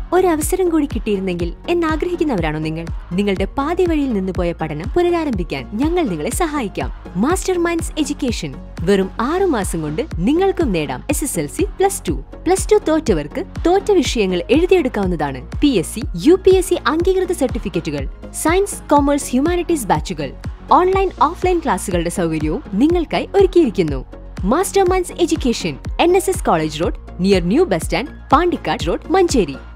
ഒരവസരം കൂടി കിട്ടിയിരുന്നെങ്കിൽ എന്നാഗ്രഹിക്കുന്നവരാണോ നിങ്ങൾ നിങ്ങളുടെ പാതി വഴിയിൽ നിന്ന് പോയ പഠനം പുനരാരംഭിക്കാൻ ഞങ്ങൾ നിങ്ങളെ സഹായിക്കാം മാസ്റ്റർ മൈൻഡ്സ് എഡ്യൂക്കേഷൻ വെറും ആറു മാസം കൊണ്ട് നിങ്ങൾക്കും നേടാം S S L C plus two plus two തോറ്റവർക്ക് തോറ്റ വിഷയങ്ങൾ എഴുതിയെടുക്കാവുന്നതാണ് P S C U P S C അംഗീകൃത സർട്ടിഫിക്കറ്റുകൾ സയൻസ് കോമേഴ്സ് ഹ്യൂമാനിറ്റീസ് ബാച്ചുകൾ ഓൺലൈൻ ഓഫ്ലൈൻ ക്ലാസുകളുടെ സൗകര്യവും നിങ്ങൾക്കായി ഒരുക്കിയിരിക്കുന്നു master minds education N S S college road near new bus stand Pandikkad road Manjeri